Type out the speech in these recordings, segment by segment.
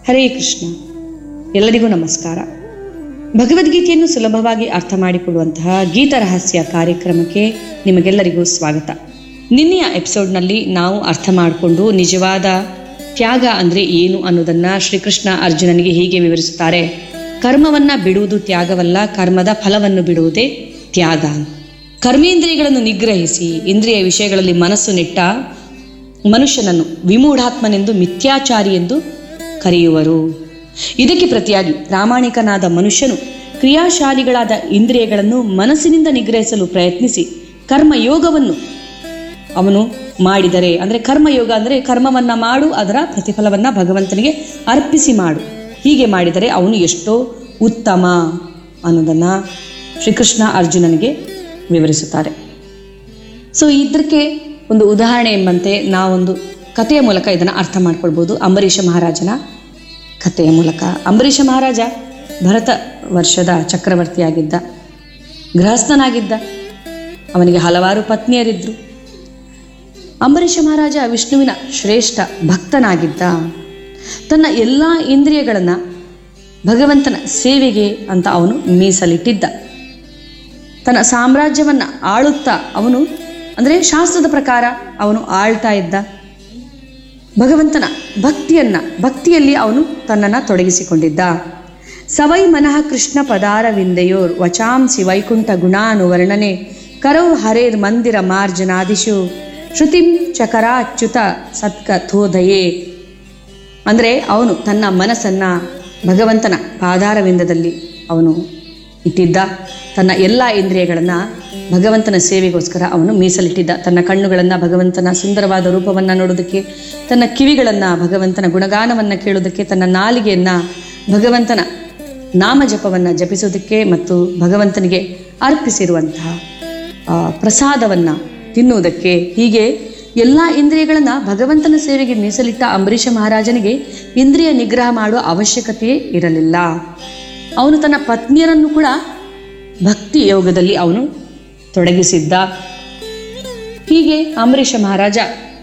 ಹರೇ ಕೃಷ್ಣ ಎಲ್ಲರಿಗೂ ನಮಸ್ಕಾರ ಭಗವದ್ಗೀತೆಯನ್ನು ಸುಲಭವಾಗಿ ಅರ್ಥ ಮಾಡಿಕೊಡುವಂತಹ ಗೀತ ರಹಸ್ಯ ಕಾರ್ಯಕ್ರಮಕ್ಕೆ ನಿಮಗೆಲ್ಲರಿಗೂ ಸ್ವಾಗತ ನಿನ್ನೆಯ ಎಪಿಸೋಡ್ನಲ್ಲಿ ನಾವು ಅರ್ಥ ಮಾಡಿಕೊಂಡು ನಿಜವಾದ ತ್ಯಾಗ ಅಂದರೆ ಏನು ಅನ್ನೋದನ್ನ ಶ್ರೀಕೃಷ್ಣ ಅರ್ಜುನನಿಗೆ ಹೀಗೆ ವಿವರಿಸುತ್ತಾರೆ ಕರ್ಮವನ್ನ ಬಿಡುವುದು ತ್ಯಾಗವಲ್ಲ ಕರ್ಮದ ಫಲವನ್ನು ಬಿಡುವುದೇ ತ್ಯಾಗ ಕರ್ಮೇಂದ್ರಿಯಗಳನ್ನು ನಿಗ್ರಹಿಸಿ ಇಂದ್ರಿಯ ವಿಷಯಗಳಲ್ಲಿ ಮನಸ್ಸು ನೆಟ್ಟ ಮನುಷ್ಯನನ್ನು ವಿಮೂಢಾತ್ಮನೆಂದು ಮಿಥ್ಯಾಚಾರಿ ಎಂದು ಕರೆಯುವರು ಇದಕ್ಕೆ ಪ್ರತಿಯಾಗಿ ಪ್ರಾಮಾಣಿಕನಾದ ಮನುಷ್ಯನು ಕ್ರಿಯಾಶಾಲಿಗಳಾದ ಇಂದ್ರಿಯಗಳನ್ನು ಮನಸ್ಸಿನಿಂದ ನಿಗ್ರಹಿಸಲು ಪ್ರಯತ್ನಿಸಿ ಕರ್ಮಯೋಗವನ್ನು ಅವನು ಮಾಡಿದರೆ ಅಂದರೆ ಕರ್ಮಯೋಗ ಅಂದರೆ ಕರ್ಮವನ್ನ ಮಾಡು ಅದರ ಪ್ರತಿಫಲವನ್ನ ಭಗವಂತನಿಗೆ ಅರ್ಪಿಸಿ ಮಾಡು ಹೀಗೆ ಮಾಡಿದರೆ ಅವನು ಎಷ್ಟೋ ಉತ್ತಮ ಅನ್ನೋದನ್ನ ಶ್ರೀಕೃಷ್ಣ ಅರ್ಜುನನಿಗೆ ವಿವರಿಸುತ್ತಾರೆ ಸೊ ಇದಕ್ಕೆ ಒಂದು ಉದಾಹರಣೆ ಎಂಬಂತೆ ನಾವೊಂದು ಕಥೆಯ ಮೂಲಕ ಇದನ್ನು ಅರ್ಥ ಮಾಡ್ಕೊಳ್ಬೋದು ಅಂಬರೀಷ ಮಹಾರಾಜನ ಕಥೆಯ ಮೂಲಕ ಅಂಬರೀಷ ಮಹಾರಾಜ ಭರತ ವರ್ಷದ ಚಕ್ರವರ್ತಿಯಾಗಿದ್ದ ಗೃಹಸ್ಥನಾಗಿದ್ದ ಅವನಿಗೆ ಹಲವಾರು ಪತ್ನಿಯರಿದ್ದರು ಅಂಬರೀಷ ಮಹಾರಾಜ ವಿಷ್ಣುವಿನ ಶ್ರೇಷ್ಠ ಭಕ್ತನಾಗಿದ್ದ ತನ್ನ ಎಲ್ಲ ಇಂದ್ರಿಯಗಳನ್ನು ಭಗವಂತನ ಸೇವೆಗೆ ಅಂತ ಅವನು ಮೀಸಲಿಟ್ಟಿದ್ದ ತನ್ನ ಸಾಮ್ರಾಜ್ಯವನ್ನು ಆಳುತ್ತಾ ಅವನು ಅಂದರೆ ಶಾಸ್ತ್ರದ ಪ್ರಕಾರ ಅವನು ಆಳ್ತಾ ಇದ್ದ ಭಗವಂತನ ಭಕ್ತಿಯನ್ನ ಭಕ್ತಿಯಲ್ಲಿ ಅವನು ತನ್ನನ್ನು ತೊಡಗಿಸಿಕೊಂಡಿದ್ದ ಸವೈ ಮನಃ ಕೃಷ್ಣ ಪದಾರವಿಂದೆಯೋರ್ ವಚಾಂಸಿ ವೈಕುಂಠ ಗುಣಾನುವರ್ಣನೆ ಕರೌ ಹರೇರ್ ಮಂದಿರ ಮಾರ್ಜನಾದಿಶು ಶ್ರುತಿಂ ಚಕರಾಚ್ಯುತ ಸತ್ಕಥೋದಯೇ ಅಂದರೆ ಅವನು ತನ್ನ ಮನಸ್ಸನ್ನ ಭಗವಂತನ ಪಾದಾರವಿಂದದಲ್ಲಿ ಅವನು ಇಟ್ಟಿದ್ದ ತನ್ನ ಎಲ್ಲ ಇಂದ್ರಿಯಗಳನ್ನು ಭಗವಂತನ ಸೇವೆಗೋಸ್ಕರ ಅವನು ಮೀಸಲಿಟ್ಟಿದ್ದ ತನ್ನ ಕಣ್ಣುಗಳನ್ನು ಭಗವಂತನ ಸುಂದರವಾದ ರೂಪವನ್ನು ನೋಡೋದಕ್ಕೆ ತನ್ನ ಕಿವಿಗಳನ್ನು ಭಗವಂತನ ಗುಣಗಾನವನ್ನು ಕೇಳೋದಕ್ಕೆ ತನ್ನ ನಾಲಿಗೆಯನ್ನು ಭಗವಂತನ ನಾಮಜಪವನ್ನು ಜಪಿಸೋದಕ್ಕೆ ಮತ್ತು ಭಗವಂತನಿಗೆ ಅರ್ಪಿಸಿರುವಂತಹ ಪ್ರಸಾದವನ್ನು ತಿನ್ನುವುದಕ್ಕೆ ಹೀಗೆ ಎಲ್ಲ ಇಂದ್ರಿಯಗಳನ್ನು ಭಗವಂತನ ಸೇವೆಗೆ ಮೀಸಲಿಟ್ಟ ಅಂಬರೀಷ ಮಹಾರಾಜನಿಗೆ ಇಂದ್ರಿಯ ನಿಗ್ರಹ ಮಾಡುವ ಅವಶ್ಯಕತೆಯೇ ಇರಲಿಲ್ಲ ಅವನು ತನ್ನ ಪತ್ನಿಯರನ್ನು ಕೂಡ ಭಕ್ತಿ ಯೋಗದಲ್ಲಿ ಅವನು ತೊಡಗಿಸಿದ್ದ ಹೀಗೆ ಅಂಬರೀಷ ಮಹಾರಾಜ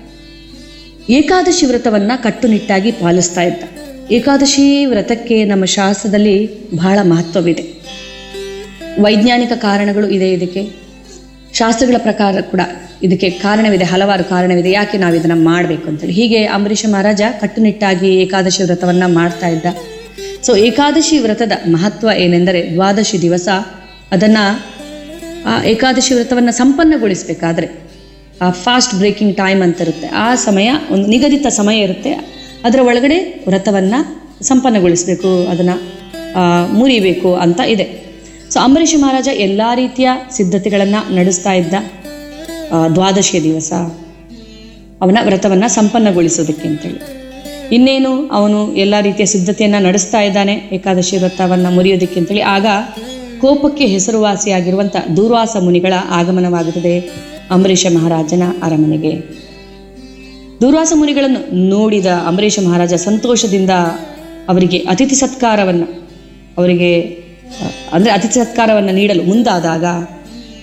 ಏಕಾದಶಿ ವ್ರತವನ್ನ ಕಟ್ಟುನಿಟ್ಟಾಗಿ ಪಾಲಿಸ್ತಾ ಇದ್ದ ಏಕಾದಶಿ ವ್ರತಕ್ಕೆ ನಮ್ಮ ಶಾಸ್ತ್ರದಲ್ಲಿ ಬಹಳ ಮಹತ್ವವಿದೆ ವೈಜ್ಞಾನಿಕ ಕಾರಣಗಳು ಇದೆ ಇದಕ್ಕೆ ಶಾಸ್ತ್ರಗಳ ಪ್ರಕಾರ ಕೂಡ ಇದಕ್ಕೆ ಕಾರಣವಿದೆ ಹಲವಾರು ಕಾರಣವಿದೆ ಯಾಕೆ ನಾವು ಇದನ್ನು ಮಾಡಬೇಕು ಅಂತೇಳಿ ಹೀಗೆ ಅಂಬರೀಷ ಮಹಾರಾಜ ಕಟ್ಟುನಿಟ್ಟಾಗಿ ಏಕಾದಶಿ ವ್ರತವನ್ನ ಮಾಡ್ತಾ ಇದ್ದ ಸೊ ಏಕಾದಶಿ ವ್ರತದ ಮಹತ್ವ ಏನೆಂದರೆ ದ್ವಾದಶಿ ದಿವಸ ಅದನ್ನು ಆ ಏಕಾದಶಿ ವ್ರತವನ್ನು ಸಂಪನ್ನಗೊಳಿಸಬೇಕಾದ್ರೆ ಆ ಫಾಸ್ಟ್ ಬ್ರೇಕಿಂಗ್ ಟೈಮ್ ಅಂತ ಇರುತ್ತೆ ಆ ಸಮಯ ಒಂದು ನಿಗದಿತ ಸಮಯ ಇರುತ್ತೆ ಅದರ ಒಳಗಡೆ ವ್ರತವನ್ನು ಸಂಪನ್ನಗೊಳಿಸಬೇಕು ಅದನ್ನು ಮುರಿಬೇಕು ಅಂತ ಇದೆ ಸೊ ಅಂಬರೀಷ ಮಹಾರಾಜ ಎಲ್ಲ ರೀತಿಯ ಸಿದ್ಧತೆಗಳನ್ನು ನಡೆಸ್ತಾ ಇದ್ದ ದ್ವಾದಶಿಯ ದಿವಸ ಅವನ ವ್ರತವನ್ನು ಸಂಪನ್ನಗೊಳಿಸೋದಕ್ಕೆ ಅಂತೇಳಿ ಇನ್ನೇನು ಅವನು ಎಲ್ಲ ರೀತಿಯ ಸಿದ್ಧತೆಯನ್ನು ನಡೆಸ್ತಾ ಇದ್ದಾನೆ ಏಕಾದಶಿ ವ್ರತವನ್ನು ಮುರಿಯೋದಕ್ಕೆ ಅಂತೇಳಿ ಆಗ ಕೋಪಕ್ಕೆ ಹೆಸರುವಾಸಿಯಾಗಿರುವಂಥ ದೂರ್ವಾಸ ಮುನಿಗಳ ಆಗಮನವಾಗುತ್ತದೆ ಅಂಬರೀಷ ಮಹಾರಾಜನ ಅರಮನೆಗೆ ದೂರ್ವಾಸ ಮುನಿಗಳನ್ನು ನೋಡಿದ ಅಂಬರೀಷ ಮಹಾರಾಜ ಸಂತೋಷದಿಂದ ಅವರಿಗೆ ಅತಿಥಿ ಸತ್ಕಾರವನ್ನು ಅವರಿಗೆ ಅಂದರೆ ಅತಿಥಿ ಸತ್ಕಾರವನ್ನು ನೀಡಲು ಮುಂದಾದಾಗ